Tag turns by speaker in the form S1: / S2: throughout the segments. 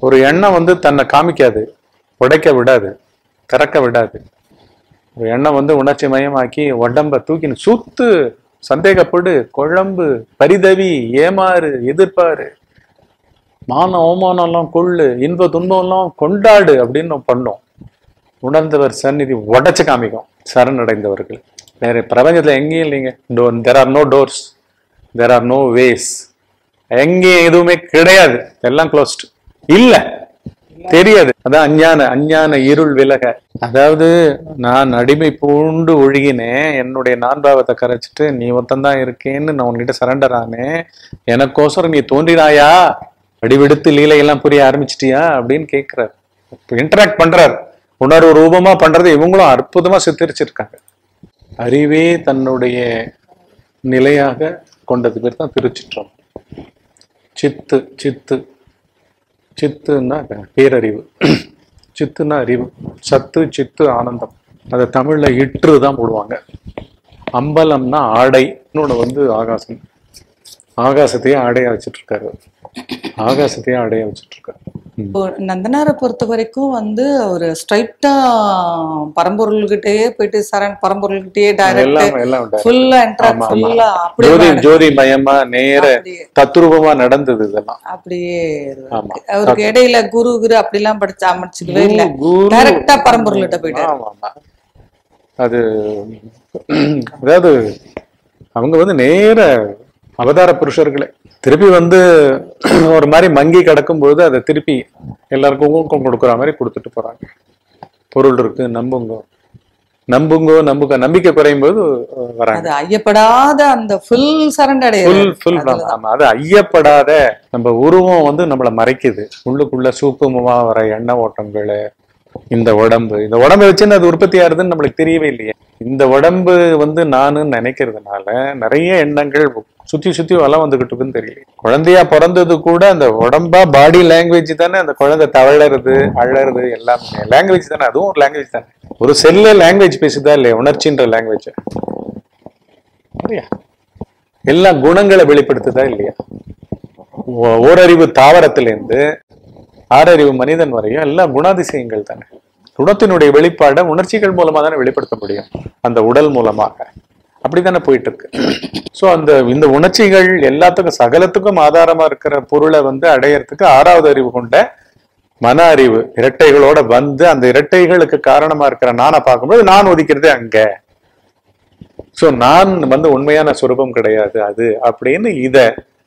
S1: ஒரு எண்ணம் வந்து தன்னை காமிக்காது உடைக்க விடாது திறக்க விடாது ஒரு எண்ணம் வந்து உணர்ச்சி மயமாக்கி உடம்ப தூக்கி சுத்து சந்தேகப்படு குழம்பு பரிதவி ஏமாறு எதிர்ப்பாரு மான அவமானம்லாம் கொள்ளு இன்ப துன்பம்லாம் கொண்டாடு அப்படின்னு பண்ணோம் உணர்ந்தவர் சந்நிதி உடைச்சு காமிக்கும் சரணடைந்தவர்கள் வேற பிரபஞ்சத்துல எங்கேயும் இல்லைங்க there are no doors there are no ways எங்கேயும் எதுவுமே கிடையாது எல்லாம் க்ளோஸ்ட் இல்ல தெரியாது அதான் அஞ்ஞான அஞ்ஞான இருள் விலக அதாவது நான் அடிமை பூண்டு ஒழுகினேன் என்னுடைய நான்பாவத்தை கரைச்சிட்டு நீ ஒருத்தந்தான் இருக்கேன்னு நான் உன்கிட்ட சரண்டர் ஆனேன் எனக்கோசரம் நீ தோன்றினாயா அடிவெடுத்து லீலையெல்லாம் புரிய ஆரம்பிச்சிட்டியா அப்படின்னு கேட்கிறார் இன்டராக்ட் பண்றார் உணர்வு ரூபமா பண்றது இவங்களும் அற்புதமா சித்தரிச்சிருக்காங்க அறிவே தன்னுடைய நிலையாக கொண்டது பேர் தான் திருச்சிற்றம் சித்து சித்து சித்துன்னா பேரறிவு சித்துன்னா அறிவு சத்து சித்து ஆனந்தம் அதை தமிழ்ல இற்று தான் போடுவாங்க அம்பலம்னா ஆடை இன்னொன்று வந்து ஆகாசம் ஆகாசத்தையே ஆடையா வச்சிட்டு இருக்காரு ஆகாசத்தையே ஆடையா வச்சிட்டு இருக்காரு ம்.
S2: இப்போ நந்தனாரை பொறுத்த வரைக்கும் வந்து ஒரு ஸ்ட்ரைட்டா பரம்பொருள்கிட்டயே போயிட்டு சரண் பரம்பொருள்கிட்டயே டைரக்ட்
S1: எல்லாம் எல்லாம் உண்டு.
S2: ஃபுல்லா என்ட்ராக்
S1: ஆமா, ஆமா.
S2: ஃபுல்லா
S1: ஜோதி
S2: அப்படியே
S1: ஜோதி மயமா நேர
S2: அப்படியே
S1: தத்ரூபமா நடந்தது இதெல்லாம்
S2: அப்படியே
S1: ஆமா.
S2: அவருக்கு இடையில குரு குரு அப்படிலாம் படிச்சு அமைச்சுக்கவே இல்ல
S1: குரு-
S2: டைரக்டா பரம்பொருள்கிட்ட போயிட்டாரு
S1: ஆமா, ஆமா. அது அதாவது அவங்க வந்து நேர அவதார புருஷர்களே திருப்பி வந்து ஒரு மாதிரி மங்கி கிடக்கும் பொழுது அதை திருப்பி எல்லாருக்கும் ஊக்கம் கொடுக்குற மாதிரி கொடுத்துட்டு போறாங்க பொருள் இருக்கு நம்புங்க நம்புங்கோ நம்புங்க நம்பிக்கை குறையும் போது அஹ், வராங்க
S2: அது ஐயப்படாத அந்த ஃபுல் சரண்டர்
S1: ஃபுல் ஃபுல் ஆமா அது ஐயப்படாத நம்ம உருவம் வந்து நம்மள மறைக்குது உள்ளுக்குள்ள சூக்குமமா வர எண்ண ஓட்டங்கள் இந்த உடம்பு இந்த உடம்பை வச்சுன்னு அது உற்பத்தி ஆகுதுன்னு நம்மளுக்கு தெரியவே இல்லையே இந்த உடம்பு வந்து நானுன்னு நினைக்கிறதுனால நிறைய எண்ணங்கள் சுத்தி சுத்தி வளம் வந்துகிட்டு இருக்குன்னு தெரியல குழந்தையா பிறந்தது கூட அந்த உடம்பா பாடி லாங்குவேஜ் தானே அந்த குழந்தை தவழறது அழறது எல்லாமே லாங்குவேஜ் தானே அதுவும் ஒரு லாங்குவேஜ் தானே ஒரு செல்ல லாங்குவேஜ் பேசுதா இல்லையா உணர்ச்சின்ற லாங்குவேஜ் இல்லையா எல்லா குணங்களை வெளிப்படுத்துதா இல்லையா ஓ- ஓரறிவு தாவரத்திலிருந்து ஆறறிவு மனிதன் வரையும் எல்லாம் குணாதிசயங்கள் தானே குணத்தினுடைய வெளிப்பாடை உணர்ச்சிகள் மூலமா தானே வெளிப்படுத்த முடியும் அந்த உடல் மூலமாக அப்படித்தானே போயிட்டு இருக்கு சோ அந்த இந்த உணர்ச்சிகள் எல்லாத்துக்கும் சகலத்துக்கும் ஆதாரமா இருக்கிற பொருளை வந்து அடையறதுக்கு ஆறாவது அறிவு கொண்ட மன அறிவு இரட்டைகளோட வந்து அந்த இரட்டைகளுக்கு காரணமா இருக்கிற நானை பார்க்கும்போது நான் ஒதுக்கிறதே அங்க சோ நான் வந்து உண்மையான சுரூபம் கிடையாது அது அப்படின்னு இத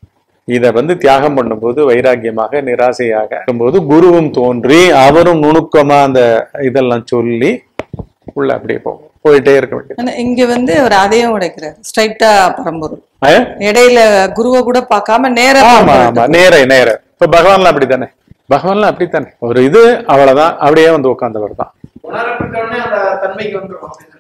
S1: இத வந்து தியாகம் பண்ணும்போது வைராக்கியமாக நிராசையாக இருக்கும்போது குருவும் தோன்றி அவரும் நுணுக்கமா அந்த இதெல்லாம் சொல்லி உள்ள அப்படியே போகும் போயிட்டே இருக்க வேண்டியது
S2: ஆனா இங்க வந்து அவர் அதையும் உடைக்கிறார் ஸ்ட்ரைட்டா பரம்பொருள்
S1: ஆ?
S2: இடையில குருவை கூட பார்க்காம நேரா
S1: ஆமா
S2: பரம்பொருள்கிட்ட
S1: ஆமா நேர நேர இப்ப பகவான்லாம் அப்படித்தானே பகவான்லாம் அப்படித்தானே ஒரு இது அவ்வளவுதான் அப்படியே வந்து உட்கார்ந்தவர் தான்
S3: உணரப்பட்ட உடனே அந்த தன்மைக்கு வந்துடும் அப்படின்னு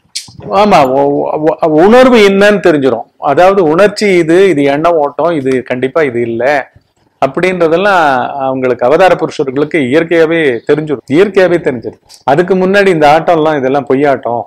S1: ஆமா உ- உ- உணர்வு என்னன்னு தெரிஞ்சிரும் அதாவது உணர்ச்சி இது இது எண்ணம் ஓட்டம் இது கண்டிப்பா இது இல்ல அப்படின்றதெல்லாம் அவங்களுக்கு அவதார புருஷர்களுக்கு இயற்கையாவே தெரிஞ்சிடும் இயற்கையாவே தெரிஞ்சிடும் அதுக்கு முன்னாடி இந்த ஆட்டம்லாம் இதெல்லாம் பொய்யாட்டம்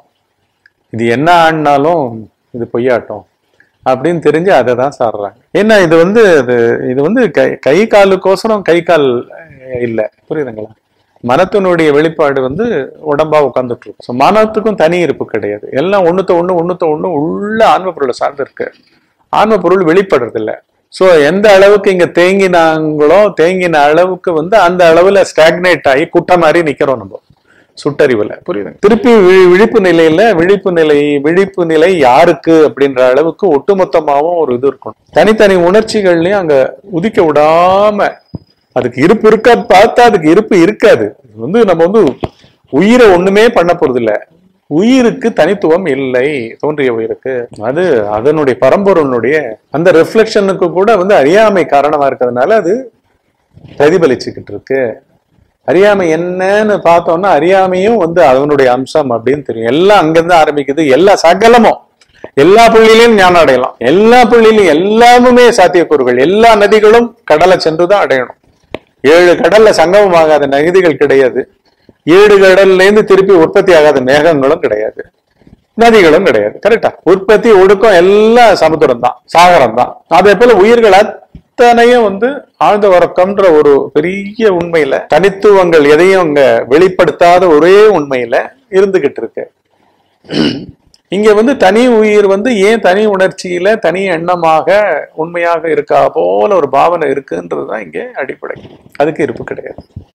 S1: இது என்ன ஆடினாலும் இது பொய்யாட்டம் அப்படின்னு தெரிஞ்சு அதை தான் சாடுறாங்க ஏன்னா இது வந்து இது இது வந்து கை கை காலுக்கோசரம் கை கால் அஹ், இல்ல புரியுதுங்களா மனத்தினுடைய வெளிப்பாடு வந்து உடம்பா உட்கார்ந்துட்டு இருக்கும் ஸோ மனத்துக்கும் தனி இருப்பு கிடையாது எல்லாம் ஒண்ணுத்த ஒண்ணு ஒண்ணுத்த ஒண்ணு உள்ள ஆன்ம பொருளை சார்ந்து இருக்கு ஆன்ம பொருள் வெளிப்படுறது இல்ல ஸோ எந்த அளவுக்கு இங்க தேங்கினாங்களோ தேங்கின அளவுக்கு வந்து அந்த அளவுல ஸ்டாக்னேட் ஆகி குட்டை மாதிரி நிக்கிறோம் நம்ம சுட்டறிவுல புரியுது திருப்பி வி- விழிப்பு நிலையில விழிப்பு நிலை விழிப்பு நிலை யாருக்கு அப்படின்ற அளவுக்கு ஒட்டுமொத்தமாவும் ஒரு இது இருக்கணும் தனித்தனி உணர்ச்சிகள்லயும் அங்க உதிக்க விடாம அதுக்கு இருப்பு இருக்கா பார்த்தா அதுக்கு இருப்பு இருக்காது இது வந்து நம்ம வந்து உயிரை ஒண்ணுமே பண்ண போறது இல்ல உயிருக்கு தனித்துவம் இல்லை தோன்றிய உயிருக்கு அது அதனுடைய பரம்பொருளுடைய அந்த ரிஃப்ளெக்ஷனுக்கு கூட வந்து அறியாமை காரணமா இருக்கிறதுனால அது பிரதிபலிச்சுக்கிட்டு இருக்கு அறியாமை என்னன்னு பார்த்தோம்னா அறியாமையும் வந்து அதனுடைய அம்சம் அப்படின்னு தெரியும் எல்லாம் அங்கிருந்து ஆரம்பிக்குது எல்லா சகலமும் எல்லா புள்ளியிலையும் ஞானம் அடையலாம் எல்லா புள்ளியிலும் எல்லாமுமே சாத்தியக்கூறுகள் எல்லா நதிகளும் கடலை சென்றுதான் அடையணும் ஏழு கடல்ல சங்கமம் ஆகாத நதிகள் கிடையாது ஏழு கடல்ல இருந்து திருப்பி உற்பத்தி ஆகாத மேகங்களும் கிடையாது நதிகளும் கிடையாது கரெக்டா உற்பத்தி ஒடுக்கம் எல்லாம் சமுத்திரம் தான் சாகரம் தான் அதே போல உயிர்கள் அத்தனையும் வந்து ஆழ்ந்த உறக்கம்ன்ற ஒரு பெரிய உண்மையில தனித்துவங்கள் எதையும் அங்க வெளிப்படுத்தாத ஒரே உண்மையில இருந்துகிட்டு இருக்கு இங்க வந்து தனி உயிர் வந்து ஏன் தனி உணர்ச்சியில தனி எண்ணமாக உண்மையாக இருக்கா போல ஒரு பாவனை இருக்குன்றதுதான் இங்கே அடிப்படை அதுக்கு இருப்பு கிடையாது